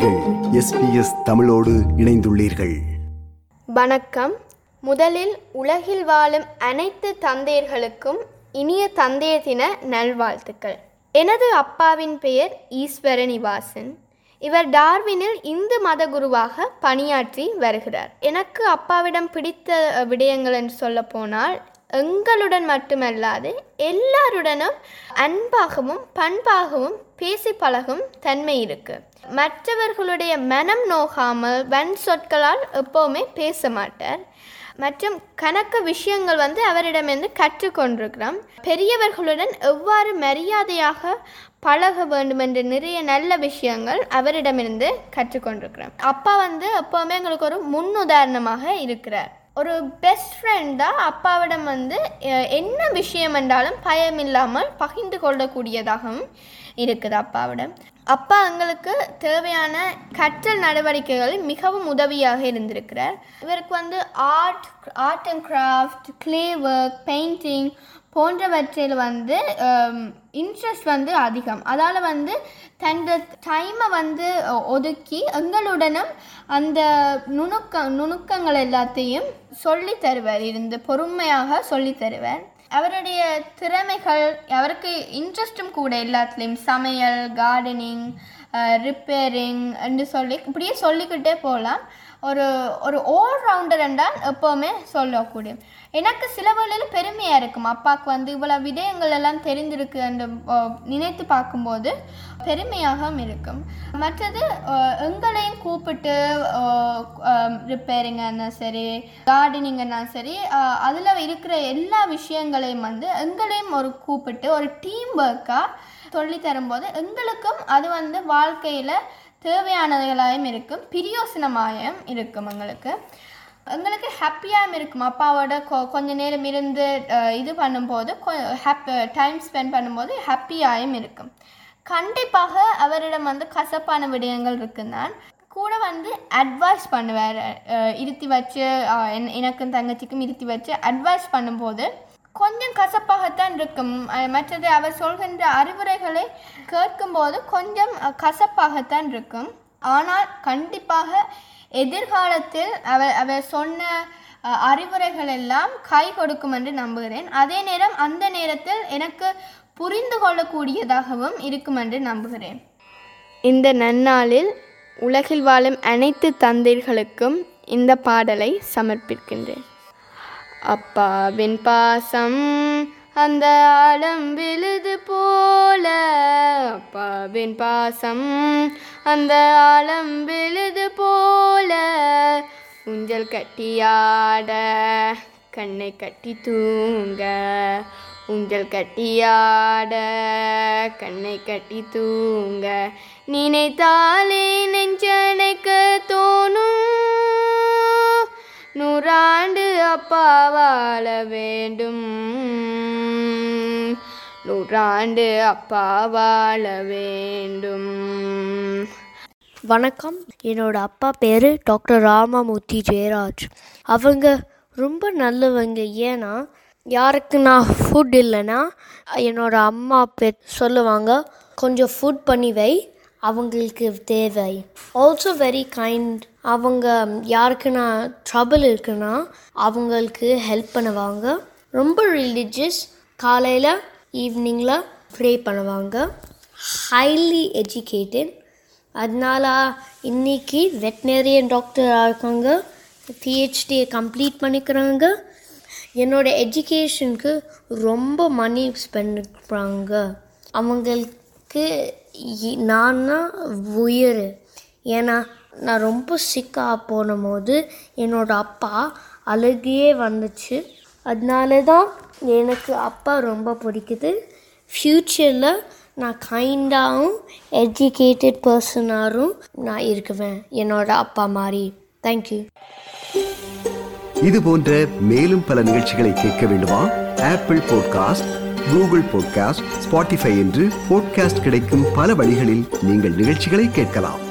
நீங்கள் எஸ்பிஎஸ் தமிழோடு இணைந்துள்ளீர்கள் வணக்கம் முதலில் உலகில் வாழும் அனைத்து தந்தையர்களுக்கும் இனிய தந்தையர் தின நல்வாழ்த்துக்கள் எனது அப்பாவின் பெயர் ஈஸ்வர நிவாசன் இவர் டார்வினில் இந்து மத குருவாக பணியாற்றி வருகிறார் எனக்கு அப்பாவிடம் பிடித்த அஹ், விடயங்கள் என்று சொல்ல போனால் எங்களுடன் மட்டுமல்லாது எல்லாருடனும் அன்பாகவும் பண்பாகவும் பேசி பழகும் தன்மை இருக்கு மற்றவர்களுடைய மனம் நோகாமல் வன் சொற்களால் எப்போவுமே பேச மாட்டார் மற்றும் கணக்கு விஷயங்கள் வந்து அவரிடமிருந்து கற்றுக்கொண்டிருக்கிறோம் பெரியவர்களுடன் எவ்வாறு மரியாதையாக பழக வேண்டும் என்ற நிறைய நல்ல விஷயங்கள் அவரிடமிருந்து கற்றுக்கொண்டிருக்கிறோம் அப்பா வந்து எப்போவுமே எங்களுக்கு ஒரு முன்னுதாரணமாக இருக்கிறார் ஒரு பெஸ்ட் ஃப்ரெண்டாக அப்பாவிடம் வந்து அஹ், என்ன விஷயம் என்றாலும் பயமில்லாமல் பகிர்ந்து கொள்ளக்கூடியதாகவும் இருக்குது அப்பாவிடம் அப்பா எங்களுக்கு தேவையான கற்றல் நடவடிக்கைகளில் மிகவும் உதவியாக இருந்திருக்கிறார் இவருக்கு வந்து art art and craft clay work painting போன்றவற்றில் வந்து இன்ட்ரெஸ்ட் வந்து அதிகம் அதால் வந்து தன்னோட டைமை வந்து ஒ- ஒதுக்கி எங்களுடனும் அந்த நுணுக்க நுணுக்கங்கள் எல்லாத்தையும் சொல்லி தருவார் இருந்து பொறுமையாக சொல்லி தருவார் அவருடைய திறமைகள் அவருக்கு இன்ட்ரெஸ்ட்டும் கூட எல்லாத்துலேயும் சமையல் கார்டனிங் ரிப்பேரிங் என்று சொல்லி இப்படியே சொல்லிக்கிட்டே போகலாம் ஒரு ஒரு ஆல்ரவுண்டர் என்றால் எப்போவுமே சொல்லக்கூடிய எனக்கு சில வேளையில் பெருமையாக இருக்கும் அப்பாவுக்கு வந்து இவ்வளோ விடயங்கள் எல்லாம் தெரிந்திருக்கு என்று அஹ், நினைத்து பார்க்கும்போது பெருமையாகவும் இருக்கும் மற்றது அஹ், எங்களையும் கூப்பிட்டு ரிப்பேரிங்கன்னா சரி கார்டனிங்கன்னா சரி அதில் இருக்கிற எல்லா விஷயங்களையும் வந்து எங்களையும் ஒரு கூப்பிட்டு ஒரு டீம் ஒர்க்காக சொல்லி தரும்போது எங்களுக்கும் அது வந்து வாழ்க்கையில் தேவையானதுகளாயும் இருக்கும் பிரியோசனமாயும் இருக்கும் எங்களுக்கு எங்களுக்கு ஹாப்பியாகவும் இருக்கும் அப்பாவோட கொ கொஞ்ச நேரம் இருந்து அஹ், இது பண்ணும்போது ஹாப் டைம் ஸ்பெண்ட் பண்ணும்போது ஹாப்பியாகவும் இருக்கும் கண்டிப்பாக அவரிடம் வந்து கசப்பான விடயங்கள் இருக்குந்தான் கூட வந்து அட்வைஸ் பண்ணுவார் அஹ், இருத்தி வச்சு அஹ், என்- எனக்கும் தங்கச்சிக்கும் இருத்தி வச்சு அட்வைஸ் பண்ணும்போது கொஞ்சம் கசப்பாகத்தான் இருக்கும் அஹ், மற்றது அவர் சொல்கின்ற அறிவுரைகளை கேட்கும்போது கொஞ்சம் அஹ், கசப்பாகத்தான் இருக்கும் ஆனால் கண்டிப்பாக எதிர்காலத்தில் அவர் அவர் சொன்ன அஹ், அறிவுரைகள் எல்லாம் கை கொடுக்கும் என்று நம்புகிறேன் அதே நேரம் அந்த நேரத்தில் எனக்கு புரிந்து கொள்ளக்கூடியதாகவும் இருக்கும் என்று நம்புகிறேன் இந்த நன்னாளில் உலகில் வாழும் அனைத்து தந்தைகளுக்கும் இந்த பாடலை சமர்ப்பிக்கின்றேன் அப்பாவின் பாசம் அந்த ஆழம் விழுது போல அப்பாவின் பாசம் அந்த ஆழம் விழுது போல ஊஞ்சல் கட்டியாட கண்ணை கட்டி தூங்க ஊஞ்சல் கட்டியாட கண்ணை கட்டி தூங்க நினைத்தாலே நெஞ்சனைக்க தோணும் நூறாண்டு அப்பா வாழ வேண்டும் நூறாண்டு அப்பா வாழ வேண்டும் வணக்கம் என்னோட அப்பா பேர் டாக்டர் ராமமூர்த்தி ஜெயராஜ் அவங்க ரொம்ப நல்லவங்க ஏன்னா யாருக்கு நான் ஃபுட் இல்லைன்னா என்னோட அம்மா பே சொல்லுவாங்க கொஞ்சம் ஃபுட் பண்ணி வை அவங்களுக்கு தேவை ஆல்சோ வெரி கைண்ட் அவங்க யாருக்கு நான் ட்ரபிள் இருக்குன்னா அவங்களுக்கு ஹெல்ப் பண்ணுவாங்க ரொம்ப ரிலீஜியஸ் காலையில் ஈவினிங்கில் ப்ரே பண்ணுவாங்க ஹைலி எஜுகேட்டட் அதனால இன்னைக்கு வெட்னரியன் டாக்டராக இருக்காங்க பிஹெச்டியை கம்ப்ளீட் பண்ணிக்கிறாங்க என்னோட எஜுகேஷனுக்கு ரொம்ப மணி ஸ்பெண்ட் பண்ணுறாங்க அவங்களுக்கு இ- நான் தான் உயிர் ஏன்னா நான் ரொம்ப சிக்காக போன போது என்னோட அப்பா அழுகியே வந்துச்சு அதனால தான் எனக்கு அப்பா ரொம்ப பிடிக்குது ஃப்யூச்சரில் நான் கைண்டாகவும் எஜுகேட்டட் பர்சனாகவும் நான் இருக்குவேன் என்னோட அப்பா மாதிரி தேங்க்யூ இது போன்ற மேலும் பல நிகழ்ச்சிகளை கேட்க வேண்டுமா Apple podcast Google podcast Spotify என்று பாட்காஸ்ட் கிடைக்கும் பல வழிகளில் நீங்கள் நிகழ்ச்சிகளை கேட்கலாம்